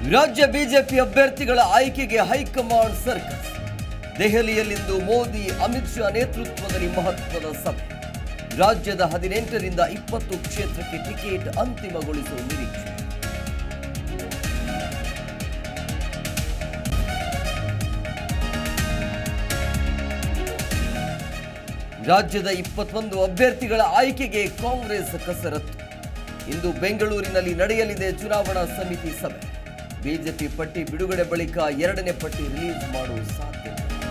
ರಾಜ್ಯ ಬಿಜೆಪಿ ಅಭ್ಯರ್ಥಿಗಳ ಆಯ್ಕೆಗೆ ಹೈಕಮಾಂಡ್ ಸರ್ಕಸ್ ದೆಹಲಿಯಲ್ಲಿಂದು ಮೋದಿ ಅಮಿತ್ ಶಾ ನೇತೃತ್ವದಲ್ಲಿ ಮಹತ್ವದ ಸಭೆ ರಾಜ್ಯದ ಹದಿನೆಂಟರಿಂದ ಇಪ್ಪತ್ತು ಕ್ಷೇತ್ರಕ್ಕೆ ಟಿಕೆಟ್ ಅಂತಿಮಗೊಳಿಸುವ ನಿರೀಕ್ಷೆ ರಾಜ್ಯದ ಇಪ್ಪತ್ತೊಂದು ಅಭ್ಯರ್ಥಿಗಳ ಆಯ್ಕೆಗೆ ಕಾಂಗ್ರೆಸ್ ಕಸರತ್ತು ಇಂದು ಬೆಂಗಳೂರಿನಲ್ಲಿ ನಡೆಯಲಿದೆ ಚುನಾವಣಾ ಸಮಿತಿ ಸಭೆ ಬಿಜೆಪಿ ಪಟ್ಟಿ ಬಿಡುಗಡೆ ಬಳಿಕ ಎರಡನೇ ಪಟ್ಟಿ ರಿಲೀಸ್ ಮಾಡುವ ಸಾಧ್ಯತೆ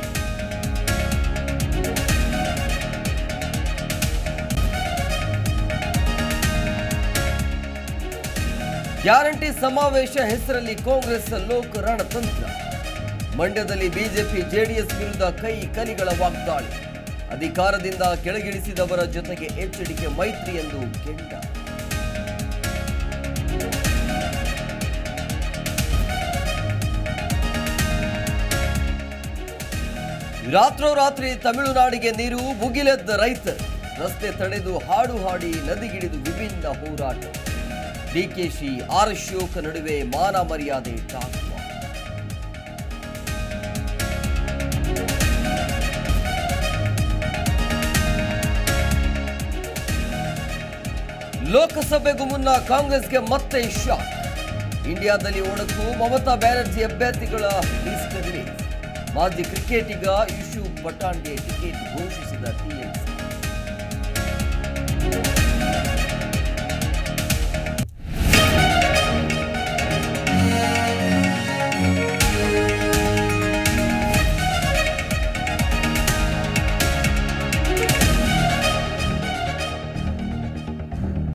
ಗ್ಯಾರಂಟಿ ಸಮಾವೇಶ ಹೆಸರಲ್ಲಿ ಕಾಂಗ್ರೆಸ್ ಲೋಕ ರಣತಂತ್ರ ಮಂಡ್ಯದಲ್ಲಿ ಬಿಜೆಪಿ ಜೆಡಿಎಸ್ ವಿರುದ್ಧ ಕೈ ಕಲಿಗಳ ವಾಗ್ದಾಳಿ ಅಧಿಕಾರದಿಂದ ಕೆಳಗಿಳಿಸಿದವರ ಜೊತೆಗೆ ಎಚ್ಚರಿಕೆ ಮೈತ್ರಿ ಎಂದು ಕೆಂಡ ರಾತ್ರೋರಾತ್ರಿ ತಮಿಳುನಾಡಿಗೆ ನೀರು ಮುಗಿಲೆದ್ದ ರೈತರು ರಸ್ತೆ ತಡೆದು ಹಾಡು ಹಾಡಿ ನದಿಗಿಳಿದು ವಿಭಿನ್ನ ಹೋರಾಟ ಡಿಕೆಶಿ ಆರ್ ಅಶೋಕ್ ನಡುವೆ ಮಾನ ಮರ್ಯಾದೆ ಟಾಕ್ ಲೋಕಸಭೆಗೂ ಮುನ್ನ ಕಾಂಗ್ರೆಸ್ಗೆ ಮತ್ತೆ ಶಾಕ್ ಇಂಡಿಯಾದಲ್ಲಿ ಒಡಕು ಮಮತಾ ಬ್ಯಾನರ್ಜಿ ಅಭ್ಯರ್ಥಿಗಳ ಲಿಸ್ಟ್ ರಿಲೀಸ್ ಮಾಜಿ ಕ್ರಿಕೆಟಿಗ ಯುಶು ಪಟಾಣ್ಗೆ ಟಿಕೆಟ್ ಘೋಷಿಸಿದ ಟಿಎಂಸಿ